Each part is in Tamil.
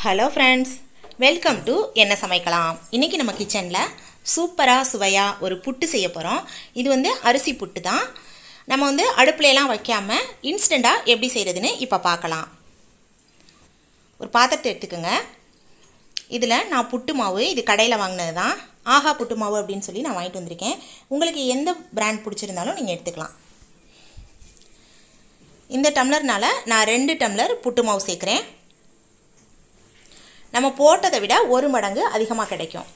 ஹலோ ஃப்ரெண்ட்ஸ் வெல்கம் டு என்ன சமைக்கலாம் இன்றைக்கி நம்ம கிச்சனில் சூப்பராக சுவையாக ஒரு புட்டு செய்ய போகிறோம் இது வந்து அரிசி புட்டு தான் நம்ம வந்து அடுப்புலையெல்லாம் வைக்காமல் இன்ஸ்டண்ட்டாக எப்படி செய்கிறதுன்னு இப்போ பார்க்கலாம் ஒரு பாத்திரத்தை எடுத்துக்கோங்க இதில் நான் புட்டு மாவு இது கடையில் வாங்கினது தான் ஆஹா புட்டு மாவு அப்படின்னு சொல்லி நான் வாங்கிட்டு வந்திருக்கேன் உங்களுக்கு எந்த பிராண்ட் பிடிச்சிருந்தாலும் நீங்கள் எடுத்துக்கலாம் இந்த டம்ளர்னால் நான் ரெண்டு டம்ளர் புட்டு மாவு சேர்க்குறேன் நம்ம போட்டதை விட ஒரு மடங்கு அதிகமாக கிடைக்கும்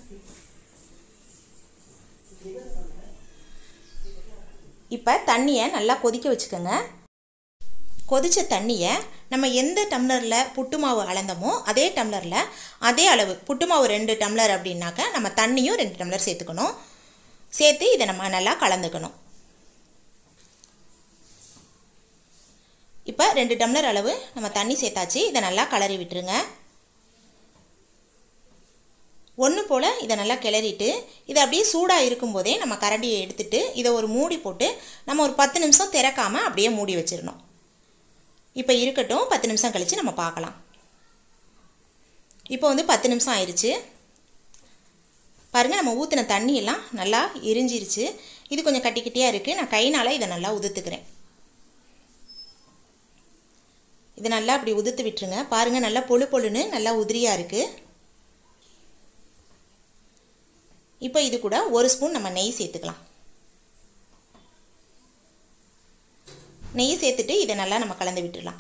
இப்போ தண்ணியை நல்லா கொதிக்க வச்சுக்கோங்க கொதித்த தண்ணியை நம்ம எந்த டம்ளரில் புட்டு மாவு அளந்தோமோ அதே டம்ளரில் அதே அளவு புட்டு மாவு ரெண்டு டம்ளர் அப்படின்னாக்க நம்ம தண்ணியும் ரெண்டு டம்ளர் சேர்த்துக்கணும் சேர்த்து இதை நம்ம நல்லா கலந்துக்கணும் இப்போ ரெண்டு டம்ளர் அளவு நம்ம தண்ணி சேர்த்தாச்சு இதை நல்லா கலரி விட்டுருங்க ஒன்று போல் இதை நல்லா கிளறிட்டு இதை அப்படியே சூடாக இருக்கும்போதே நம்ம கரண்டியை எடுத்துட்டு இதை ஒரு மூடி போட்டு நம்ம ஒரு பத்து நிமிஷம் திறக்காமல் அப்படியே மூடி வச்சிடணும் இப்போ இருக்கட்டும் பத்து நிமிஷம் கழித்து நம்ம பார்க்கலாம் இப்போ வந்து பத்து நிமிஷம் ஆயிடுச்சு பாருங்கள் நம்ம ஊற்றின தண்ணியெல்லாம் நல்லா எரிஞ்சிருச்சு இது கொஞ்சம் கட்டி கட்டியாக இருக்குது நான் கைனால் இதை நல்லா உதுத்துக்கிறேன் இது நல்லா அப்படி உதுத்து விட்டுருங்க பாருங்கள் நல்லா பொழு பொழுன்னு நல்லா உதிரியாக இருக்குது இப்போ இது கூட ஒரு ஸ்பூன் நம்ம நெய் சேர்த்துக்கலாம் நெய் சேர்த்துட்டு இதை நல்லா நம்ம கலந்து விட்டுடலாம்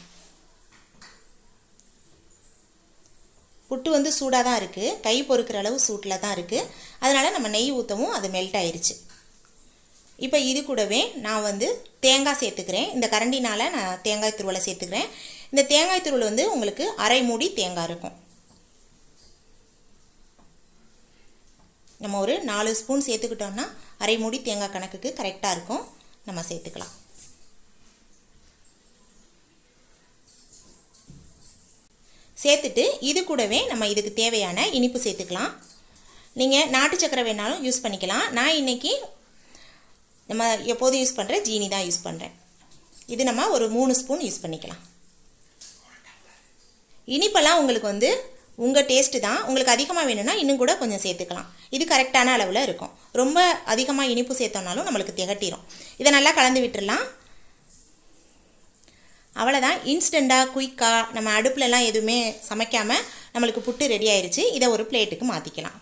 புட்டு வந்து சூடாக தான் இருக்குது கை பொறுக்கிற அளவு சூட்டில் தான் இருக்குது அதனால் நம்ம நெய் ஊற்றவும் அது மெல்ட் ஆயிடுச்சு இப்போ இது கூடவே நான் வந்து தேங்காய் சேர்த்துக்கிறேன் இந்த கரண்டினால் நான் தேங்காய் துருவலை சேர்த்துக்கிறேன் இந்த தேங்காய் துருவல் வந்து உங்களுக்கு அரை மூடி தேங்காய் இருக்கும் நம்ம ஒரு நாலு ஸ்பூன் சேர்த்துக்கிட்டோம்னா அரை மூடி தேங்காய் கணக்குக்கு கரெக்டாக இருக்கும் நம்ம சேர்த்துக்கலாம் சேர்த்துட்டு இது கூடவே நம்ம இதுக்கு தேவையான இனிப்பு சேர்த்துக்கலாம் நீங்கள் நாட்டு சக்கரை வேணாலும் யூஸ் பண்ணிக்கலாம் நான் இன்றைக்கி நம்ம எப்போதும் யூஸ் பண்ணுற ஜீனி தான் யூஸ் பண்ணுறேன் இது நம்ம ஒரு மூணு ஸ்பூன் யூஸ் பண்ணிக்கலாம் இனிப்பெல்லாம் உங்களுக்கு வந்து உங்கள் டேஸ்ட்டு தான் உங்களுக்கு அதிகமாக வேணும்னா இன்னும் கூட கொஞ்சம் சேர்த்துக்கலாம் இது கரெக்டான அளவில் இருக்கும் ரொம்ப அதிகமாக இனிப்பு சேர்த்தோம்னாலும் நம்மளுக்கு திகட்டிடும் இதை நல்லா கலந்து விட்டுடலாம் அவ்வளோதான் இன்ஸ்டண்ட்டாக குயிக்காக நம்ம அடுப்புலலாம் எதுவுமே சமைக்காமல் நம்மளுக்கு புட்டு ரெடி ஆயிடுச்சு இதை ஒரு பிளேட்டுக்கு மாற்றிக்கலாம்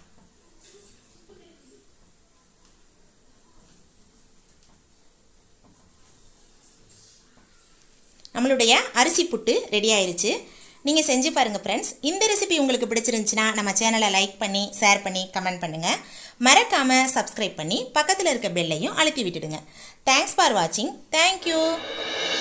நம்மளுடைய அரிசி புட்டு ரெடி ஆயிடுச்சு நீங்கள் செஞ்சு பாருங்கள் ஃப்ரெண்ட்ஸ் இந்த ரெசிபி உங்களுக்கு பிடிச்சிருந்துச்சுன்னா நம்ம சேனலை லைக் பண்ணி ஷேர் பண்ணி கமெண்ட் பண்ணுங்கள் மறக்காமல் சப்ஸ்கிரைப் பண்ணி பக்கத்தில் இருக்க பெல்லையும் அழுத்தி விட்டுடுங்க தேங்க்ஸ் ஃபார் வாட்சிங் தேங்க்யூ